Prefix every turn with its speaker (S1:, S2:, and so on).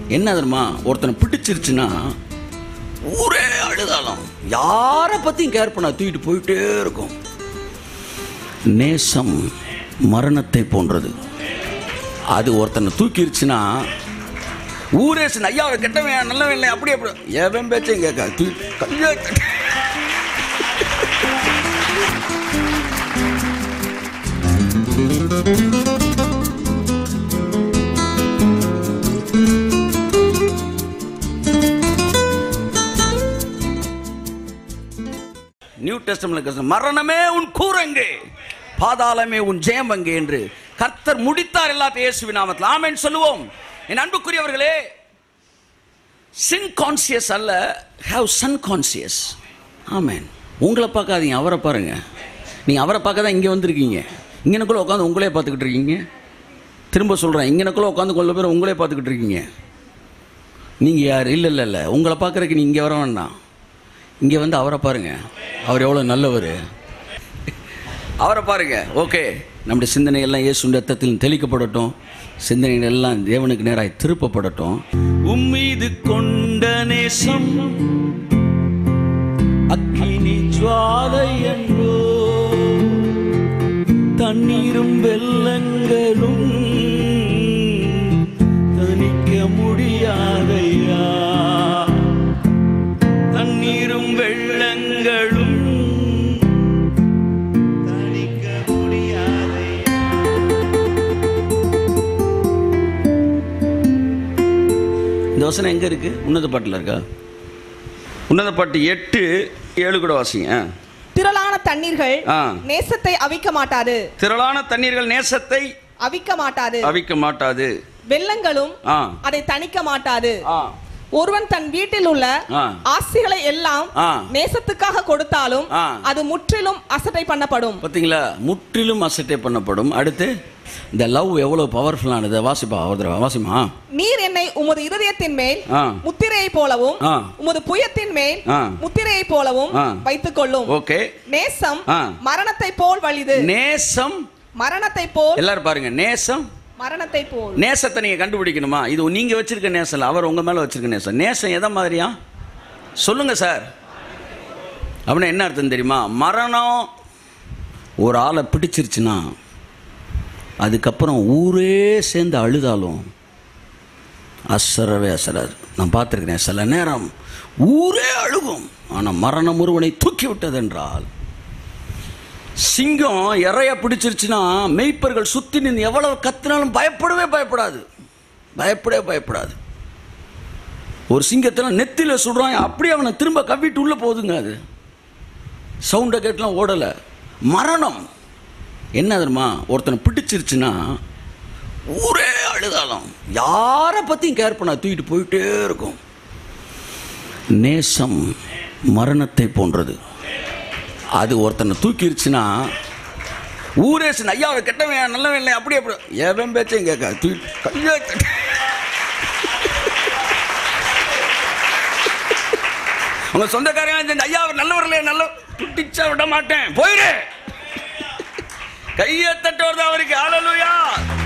S1: என்ன தெரியுமா ஒருத்தனை பிடிச்சிருச்சுன்னா ஊரே அழுதாலும் யாரை பற்றியும் கேர் பண்ண தூக்கிட்டு போயிட்டே இருக்கும் நேசம் மரணத்தை போன்றது அது ஒருத்தனை தூக்கிருச்சுன்னா ஊரே சின்ன ஐயா அவன் கெட்டவன் நல்லவன் இல்லை அப்படி அப்படி எவன் பேச்சையும் கேட்க தூக்கி கையை தட்டி- நியூ டெஸ்டமென்ட்ல மரணமே உன் கூரங்கே பாதாளமே உன் ஜெயம் அங்கே என்று கர்த்தர் முடித்தார் எல்லாத்தையும் இயேசுவின் நாமத்தில் ஆமென் சொல்லுவோம் என் அன்புக்குரியவர்களே சின் கான்சியஸ் அல்ல ஹேவ் சன் கான்சியஸ் ஆமென் உங்களை பார்க்காதீங்க அவரை பாருங்க நீங்கள் அவரை பார்க்க தான் இங்கே வந்திருக்கீங்க இங்கனக்குள்ளே உட்காந்து உங்களே பார்த்துக்கிட்டு இருக்கீங்க திரும்ப சொல்கிறேன் இங்கனக்குள்ளே உட்காந்து கொள்ள பேர் உங்களே பார்த்துக்கிட்டு இருக்கீங்க நீங்கள் யார் இல்லை இல்லை இல்லை உங்களை பார்க்குறதுக்கு நீ இங்கே வர வேண்டாம் இங்கே வந்து அவரை பாருங்க அவர் எவ்வளோ நல்லவர் அவரை பாருங்க ஓகே நம்முடைய சிந்தனை எல்லாம் இயேசு ரத்தத்தில் தெளிக்கப்படட்டும் சிந்தனைகள் எல்லாம் தேவனுக்கு நேராய் திருப்பப்படட்டும் உம்மீது கொண்ட நேசம் அக்கினி ஜுவாலை என்றோ தண்ணீரும் வெள்ளங்களும் தணிக்க முடியாதையா தண்ணீரும் வெள்ளங்களும் தணிக்க முடியாதையா இந்த வசனம் எங்க இருக்கு உன்னத பாட்டில் இருக்கா உன்னத பாட்டு எட்டு ஏழு கூட வாசிங்க
S2: திரளான தண்ணீர்கள்
S1: ஆ.
S2: நேசத்தை அவிக்க மாட்டாது
S1: திரளான தண்ணீர்கள் நேசத்தை
S2: அவிக்க மாட்டாது
S1: அவிக்க மாட்டாது
S2: வெள்ளங்களும்
S1: ஆ
S2: அதை தணிக்க மாட்டாது
S1: ஆ
S2: ஒருவன் தன் வீட்டில் உள்ள
S1: ஆ.
S2: ஆஸ்திகளை எல்லாம்
S1: ஆ.
S2: நேசத்துக்காக கொடுத்தாலும்
S1: ஆ.
S2: அது முற்றிலும் அசட்டை பண்ணப்படும்
S1: பார்த்தீங்களா முற்றிலும் அசட்டை பண்ணப்படும் அடுத்து இந்த லவ் எவ்வளவு பவர்ஃபுல்லானது வாசிப்பா ஒரு தடவை வாசிமா
S2: நீர் என்னை உமது இருதயத்தின் மேல்
S1: ஆ.
S2: முத்திரையை போலவும்
S1: ஆ.
S2: உமது புயத்தின் மேல்
S1: ஆ.
S2: முத்திரையை போலவும்
S1: ஆ.
S2: வைத்துக் கொள்ளும்
S1: ஓகே
S2: நேசம்
S1: ஆ.
S2: மரணத்தை போல் வலிது
S1: நேசம்
S2: மரணத்தை போல்
S1: எல்லாரும் பாருங்க நேசம்
S2: மரணத்தை போல்
S1: நேசத்தை நீங்க கண்டுபிடிக்கணுமா இது நீங்க வச்சிருக்க நேசம் இல்ல, அவர் உங்க மேல வச்சிருக்க நேசம் நேசம் எதை மாதிரியா சொல்லுங்க சார் அப்படின்னா என்ன அர்த்தம் தெரியுமா மரணம் ஒரு ஆளை பிடிச்சிருச்சுன்னா அதுக்கப்புறம் ஊரே சேர்ந்து அழுதாலும் அசரவே அசராது நான் பார்த்துருக்கிறேன் சில நேரம் ஊரே அழுகும் ஆனால் மரணம் ஒருவனை தூக்கி விட்டதென்றால் சிங்கம் இறைய பிடிச்சிருச்சுன்னா மெய்ப்பர்கள் சுற்றி நின்று எவ்வளவு கத்தினாலும் பயப்படவே பயப்படாது பயப்படவே பயப்படாது ஒரு சிங்கத்தில் நெத்தில சுடுறான் அப்படியே அவனை திரும்ப கவ்விட்டு உள்ளே போகுதுங்க அது சவுண்டை கேட்டுலாம் ஓடலை மரணம் என்ன தெரியுமா ஒருத்தனை பிடிச்சிருச்சுன்னா ஊரே அழுதாலும் யாரை பற்றியும் கேர் பண்ண தூக்கிட்டு போயிட்டே இருக்கும் நேசம் மரணத்தை போன்றது அது ஒருத்தனை தூக்கிருச்சுன்னா ஊரே சின்ன ஐயா அவன் கெட்டவன் நல்லவன் இல்லை அப்படி அப்படி எவன் பேச்சையும் கேட்க தூக்கி கையை தட்டி. உங்க சொந்தக்காரங்க இந்த ஐயா அவர் நல்லவர் இல்லையா நல்ல துட்டிச்சா விட மாட்டேன் போயிரு கையை தட்டுவது அவருக்கு ஆளலுயா